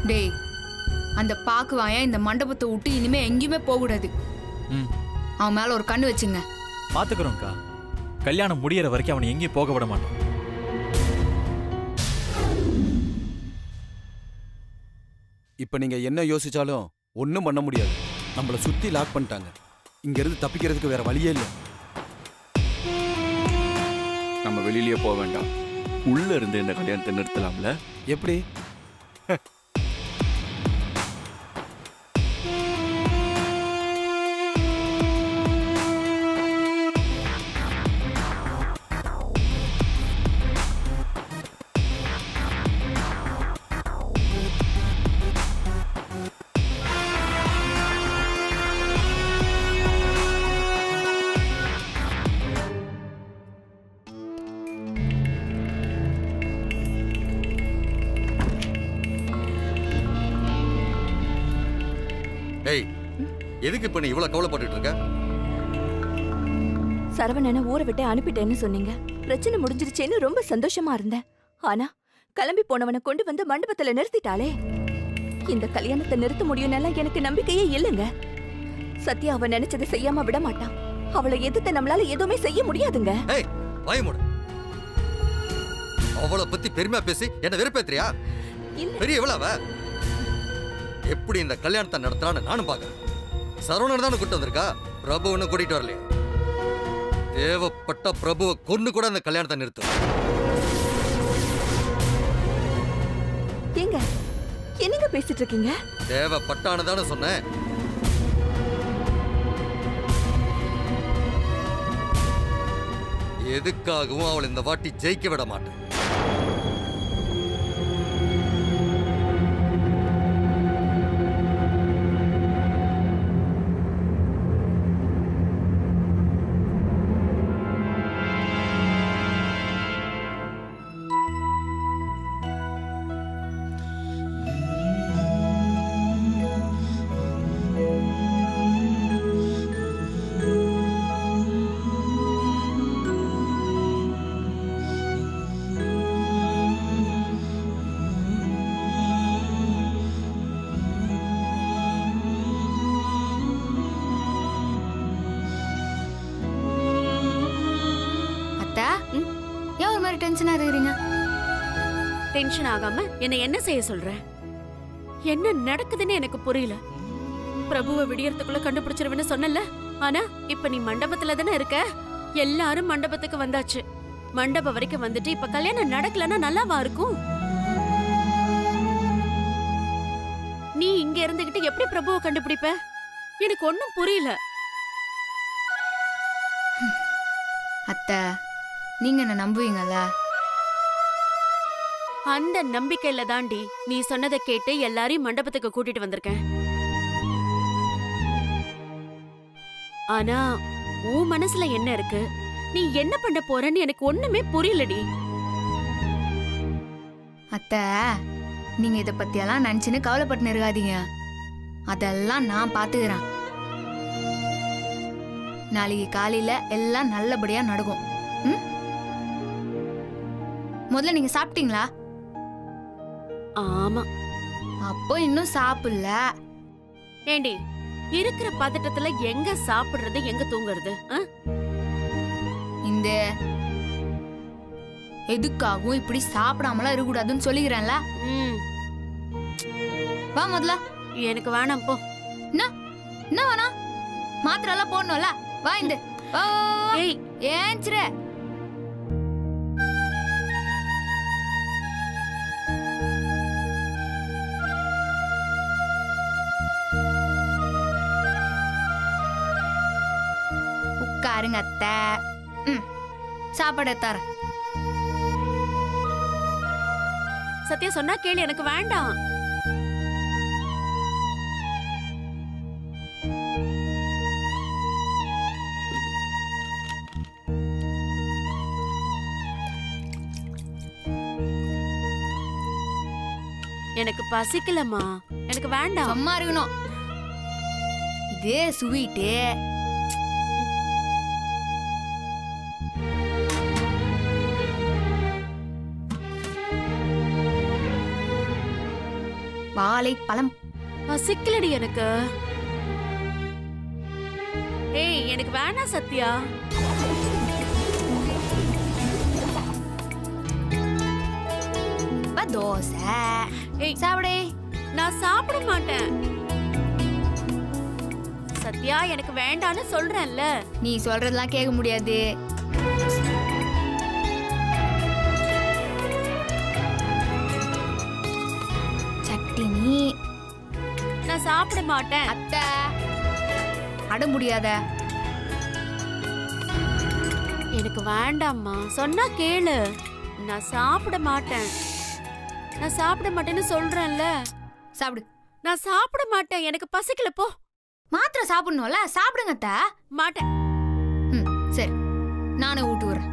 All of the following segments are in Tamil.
டேய் அந்த பாக்கு வாயன் இந்த மண்டபத்தை விட்டு இனிமே எங்கேயுமே போகக்கூடாது ம் அவன் மேல ஒரு கண்ணு வச்சுங்க பார்த்துக்குறோம்க்கா கல்யாணம் முடியற வரைக்கும் அவனை எங்கேயும் போக விட மாட்டோம் இப்போ நீங்க என்ன யோசிச்சாலும் ஒன்றும் பண்ண முடியாது நம்மளை சுத்தி லாக் பண்ணிட்டாங்க இங்க இருந்து தப்பிக்கிறதுக்கு வேற வழியே இல்லை நம்ம வெளியிலயே போக வேண்டாம் உள்ள இருந்து இந்த கல்யாணத்தை நிறுத்தலாம்ல எப்படி டேய் எதுக்கு இப்ப நீ இவ்வளவு கவலைப்பட்டுட்டு இருக்க சரவணனை ஊரை விட்டு அனுப்பிட்டேன்னு சொன்னீங்க பிரச்சனை முடிஞ்சிருச்சேன்னு ரொம்ப சந்தோஷமா இருந்தேன் ஆனா கிளம்பி போனவனை கொண்டு வந்து மண்டபத்துல நிறுத்திட்டாளே இந்த கல்யாணத்தை நிறுத்த முடியும்னெல்லாம் எனக்கு நம்பிக்கையே இல்லைங்க சத்யா அவ நினைச்சதை செய்யாம விட மாட்டான் அவளை எதிர்த்து நம்மளால எதுவுமே செய்ய முடியாதுங்க ஏய் வாய மூடு அவளை பத்தி பெருமையா பேசி என்ன வெறுப்பேத்துறியா இல்ல பெரிய எவ்வளவு எப்படி இந்த கல்யாணத்தை நடத்துறான்னு நானும் பாக்குறேன் சரவணன் தானே கூட்டு வந்திருக்கா பிரபுன்னு கூட்டிட்டு வரலையே தேவைப்பட்ட பிரபுவை கொன்னு கூட இந்த கல்யாணத்தை நிறுத்தும் ஏங்க என்னங்க பேசிட்டு இருக்கீங்க தேவைப்பட்டான்னு தானே சொன்னேன் எதுக்காகவும் அவளை இந்த வாட்டி ஜெயிக்க விட மாட்டேன் அத்தா ஏன் ஒரு மாதிரி டென்ஷனா இருக்கிறீங்க டென்ஷன் ஆகாம என்ன என்ன செய்ய சொல்ற என்ன நடக்குதுன்னு எனக்கு புரியல பிரபுவை விடியறதுக்குள்ள கண்டுபிடிச்சிருவேன்னு சொன்னல ஆனா இப்ப நீ மண்டபத்துல தானே இருக்க எல்லாரும் மண்டபத்துக்கு வந்தாச்சு மண்டபம் வரைக்கும் வந்துட்டு இப்ப கல்யாணம் நடக்கலன்னா நல்லாவா இருக்கும் நீ இங்க இருந்துகிட்டு எப்படி பிரபுவை கண்டுபிடிப்ப எனக்கு ஒண்ணும் புரியல அத்தை நீங்க என்ன நம்புவீங்கல்ல அந்த நம்பிக்கையில தாண்டி நீ சொன்னதை கேட்டு எல்லாரையும் மண்டபத்துக்கு கூட்டிட்டு வந்திருக்கேன் ஆனா உன் மனசுல என்ன இருக்கு நீ என்ன பண்ண போறன்னு எனக்கு ஒண்ணுமே புரியலடி அத்தை நீங்க இத பத்தியெல்லாம் நினைச்சுன்னு கவலைப்பட்டு இருக்காதீங்க அதெல்லாம் நான் பாத்துக்கிறேன் நாளைக்கு காலையில எல்லாம் நல்லபடியா நடக்கும் ம்? முதல்ல நீங்க சாப்பிட்டீங்களா ஆமா அப்போ இன்னும் சாப்பிடல ஏண்டி இருக்கிற பதட்டத்துல எங்க சாப்பிடுறது எங்க தூங்குறது ஆ? இந்த எதுக்காகவும் இப்படி சாப்பிடாமலாம் இருக்கக்கூடாதுன்னு சொல்லிக்கிறேன்ல ம், வா முதல்ல எனக்கு வேணாம் போ என்ன வேணா மாத்திரை எல்லாம் போடணும்ல வா இந்த வா, வா, வா, வா. ஏய் ஏஞ்சிரு உட்காருங்க அத்தை ம் சாப்பாடு தரேன் சத்யா சொன்னா கேளு எனக்கு வேண்டாம் எனக்கு பசிக்கலம்மா எனக்கு வேண்டாம் சும்மா இருக்கணும் இது ஸ்வீட்டு வாழை பழம் சிக்கலடி எனக்கு ஏய் எனக்கு வேணாம் சத்யா ப, தோசை ஏய் சாப்பிடே நான் சாப்பிட மாட்டேன் சத்யா எனக்கு வேண்டான்னு சொல்றேன்ல நீ சொல்றதெல்லாம் கேட்க முடியாது சட்டினி நான் சாப்பிட மாட்டேன் அத்தை அட முடியாத எனக்கு வேண்டாம்மா சொன்னா கேளு நான் சாப்பிட மாட்டேன் நான் சாப்பிட மாட்டேன்னு சொல்றேன்ல சாப்பிடு நான் சாப்பிட மாட்டேன் எனக்கு பசிக்கல போ மாத்திரை சாப்பிடணும்ல சாப்பிடுங்க அத்தை மாட்டேன் ம் சரி நானே ஊட்டு விடுறேன்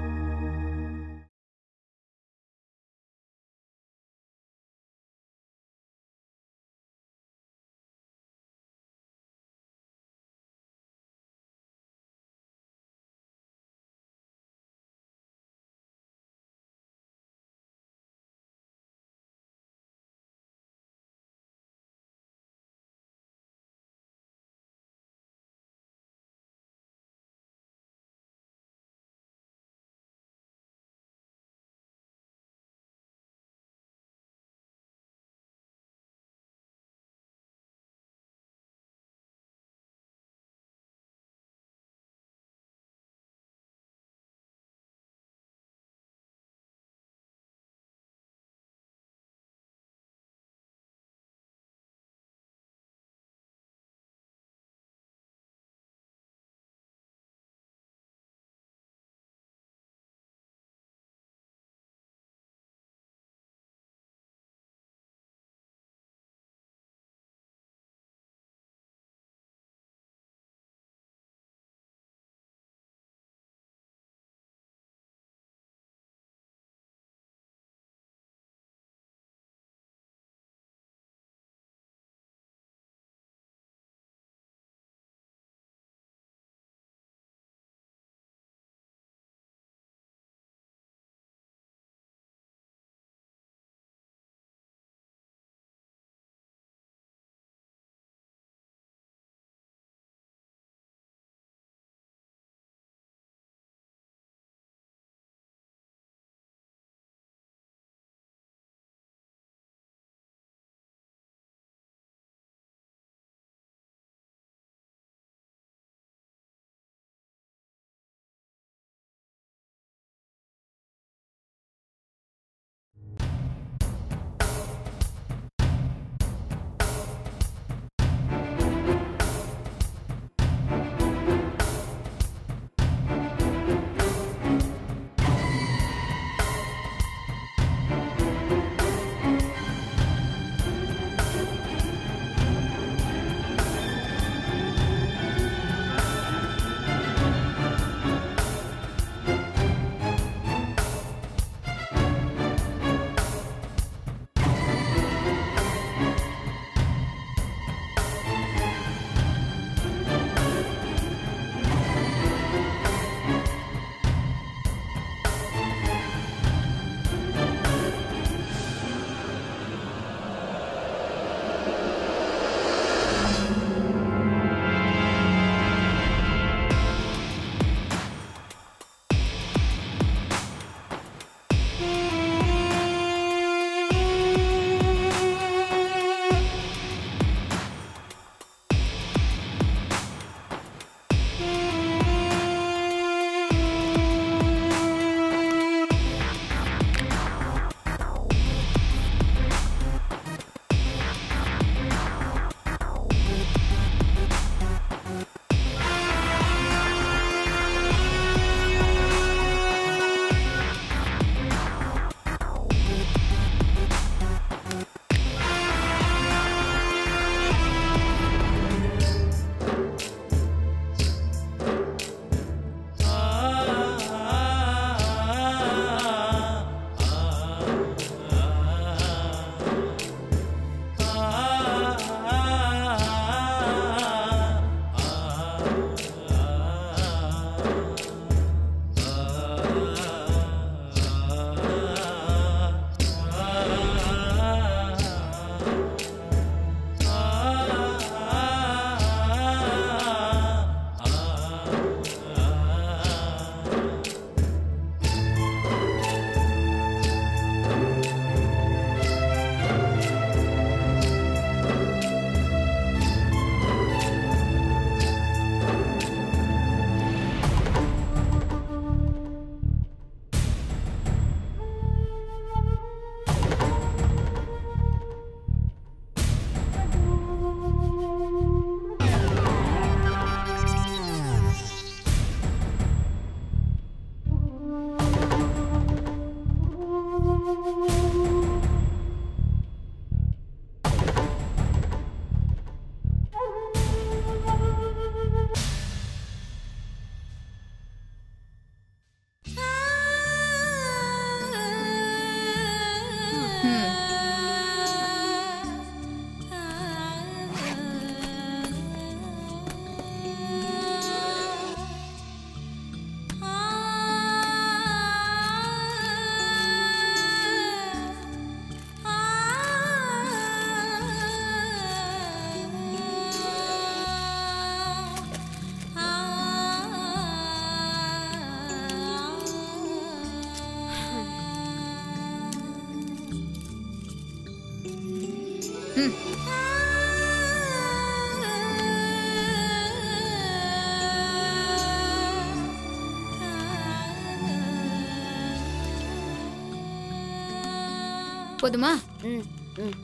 போதுமா ம் ம்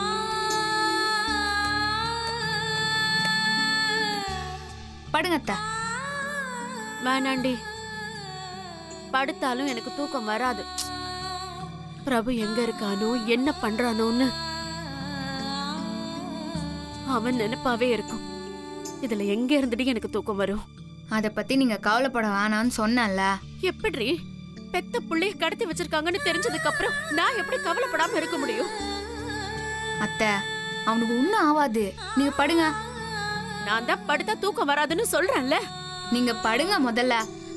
படுங்க அத்தை வேணாண்டி படுத்தாலும் எனக்கு தூக்கம் வராது பிரபு எங்க இருக்கானோ என்ன பண்றானோன்னு அவன் நினைப்பாவே இருக்கும் இதுல எங்க இருந்துட்டு எனக்கு தூக்கம் வரும் அதை பத்தி நீங்க கவலைப்பட வேணாம்னு சொன்னேன்ல எப்படி பெத்த புள்ளைய கடத்தி வச்சிருக்காங்கன்னு தெரிஞ்சதுக்கு அப்புறம் நான் எப்படி கவலைப்படாம இருக்க முடியும் அத்தை அவனுக்கு ஒன்றும் ஆகாது நீங்க படுங்க நான் தான் படுத்தா தூக்கம் வராதுன்னு சொல்றேன்ல நீங்க படுங்க முதல்ல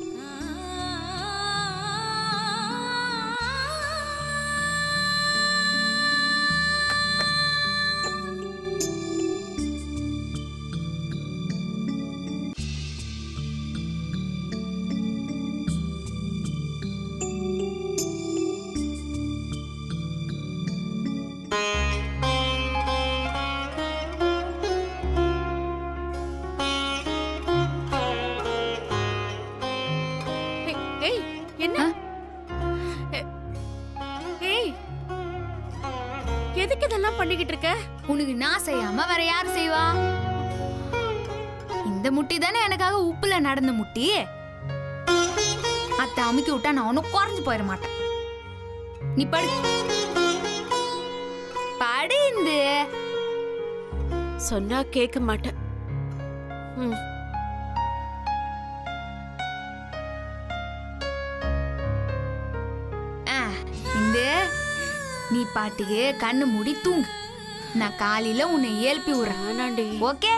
ஏய், ஏய் என்ன ஏ- ஏய் எதுக்கு இதெல்லாம் பண்ணிக்கிட்டு இருக்க உனக்கு நான் செய்யாம வேற யார் செய்வா இந்த முட்டி தானே எனக்காக உப்புல நடந்த முட்டி அத்தை அமுக்கி விட்டா நான் ஒன்னும் குறைஞ்சு போயிட மாட்டேன் நீ படு படு இந்து சொன்னா கேட்க மாட்டேன் ம் ஆ, இந்து நீ பாட்டுக்கு கண்ணு மூடி தூங்கு நான் காலையில உன்னை எழுப்பி விடுறேன் வேணாண்டி ஓகே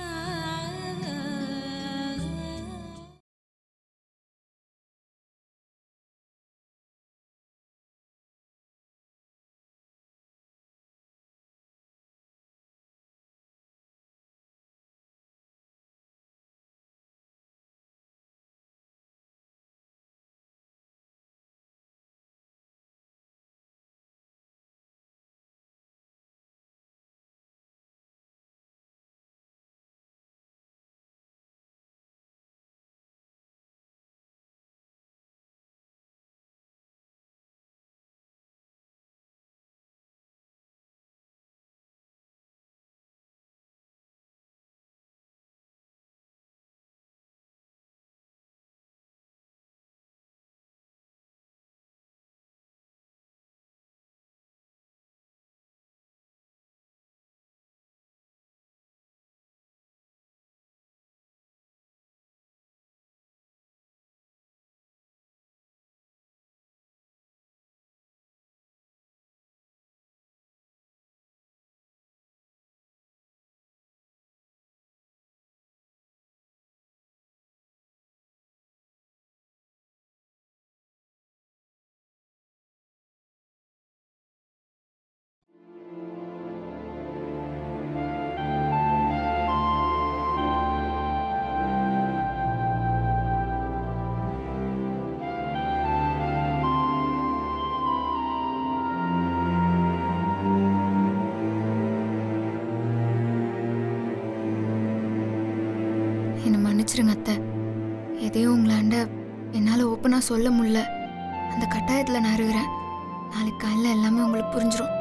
என்னை மன்னிச்சிருங்க அத்தை எதையும் உங்களாண்ட என்னால் ஓப்பனாக சொல்ல முடியல அந்த கட்டாயத்தில் நான் இருக்கிறேன் நாளைக்கு காலையில் எல்லாமே உங்களுக்கு புரிஞ்சிடும்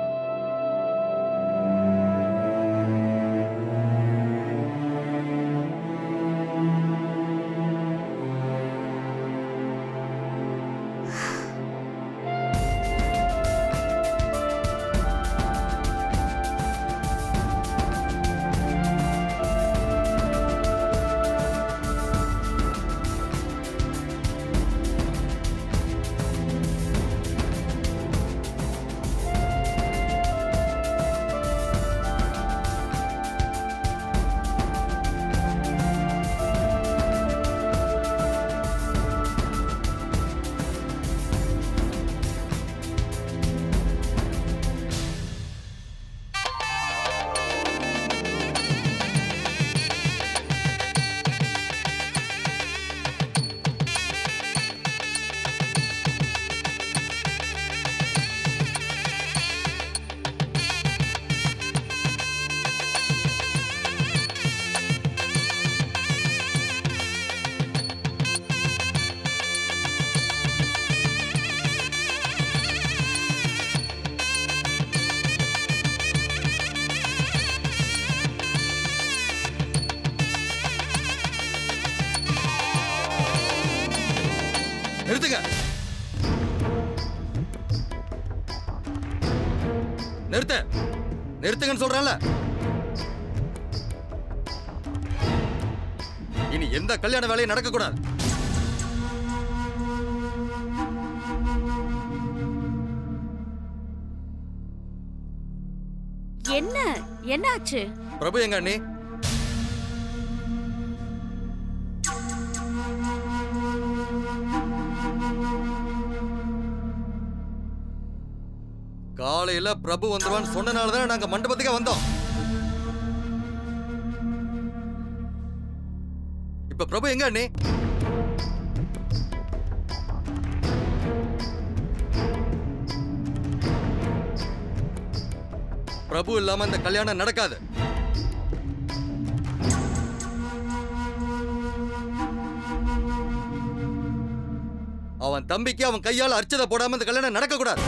நிறுத்துங்க நிறுத்த நிறுத்துங்கன்னு சொல்றேன்ல இனி எந்த கல்யாண வேலையும் நடக்க கூடாது என்ன என்னாச்சு பிரபு எங்க அண்ணி காலையில பிரபு வந்துருவான்னு சொன்னனால தான் நாங்க மண்டபத்துக்கே வந்தோம் இப்ப பிரபு எங்க அண்ணி பிரபு இல்லாம இந்த கல்யாணம் நடக்காது அவன் தம்பிக்கு அவன் கையால் அர்ச்சதை போடாம இந்த கல்யாணம் நடக்க கூடாது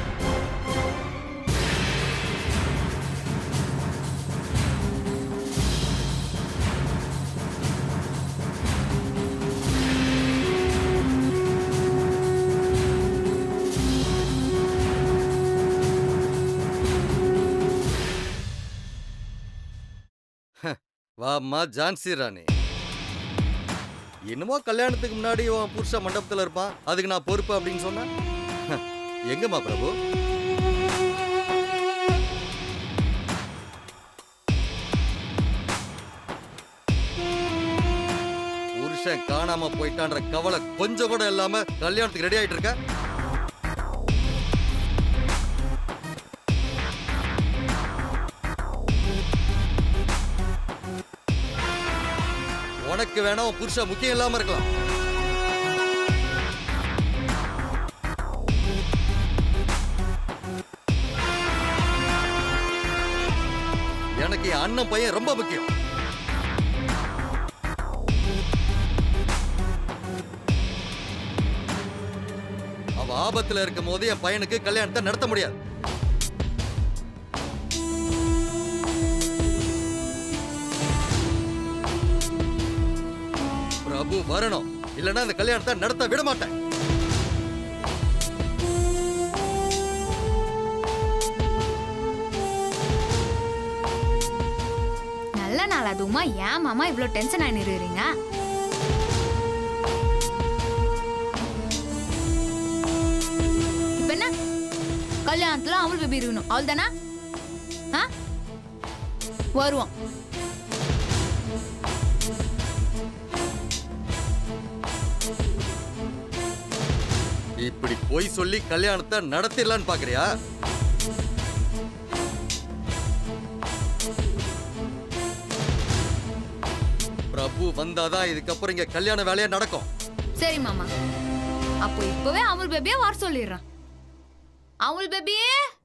வாம்மா ஜான்சி ராணி என்னமோ கல்யாணத்துக்கு முன்னாடி உன் புருஷன் மண்டபத்துல இருப்பான் அதுக்கு நான் பொறுப்பு அப்படின்னு சொன்னா ஹ, எங்கம்மா பிரபு புருஷன் காணாம போயிட்டான்ற கவலை கொஞ்சம் கூட இல்லாம கல்யாணத்துக்கு ரெடி ஆயிட்டு இருக்க உனக்கு வேணா உன் புருஷன் முக்கியம் இல்லாம இருக்கலாம் எனக்கு என் அண்ணன் பையன் ரொம்ப முக்கியம் அவ ஆபத்துல இருக்கும் போது என் பையனுக்கு கல்யாணத்தை நடத்த முடியாது பிரபு வரணும் இல்லைன்னா அந்த கல்யாணத்தை நடத்த விட மாட்டேன் நல்ல நாள் அதுவுமா ஏன் மாமா இவ்வளோ டென்ஷன் ஆகி நிறுவீங்க இப்ப என்ன கல்யாணத்துல அவள் பேபி இருக்கணும் அவள் தானா ஆ வருவோம் இப்படி பொய் சொல்லி கல்யாணத்தை நடத்திடலான்னு பாக்குறியா பிரபு வந்தாதான் இதுக்கப்புறம் இங்க கல்யாண வேலையா நடக்கும் சரி மாமா அப்போ இப்பவே அமுல் பேபியை வர சொல்லிடுறேன் அமுல் பேபியே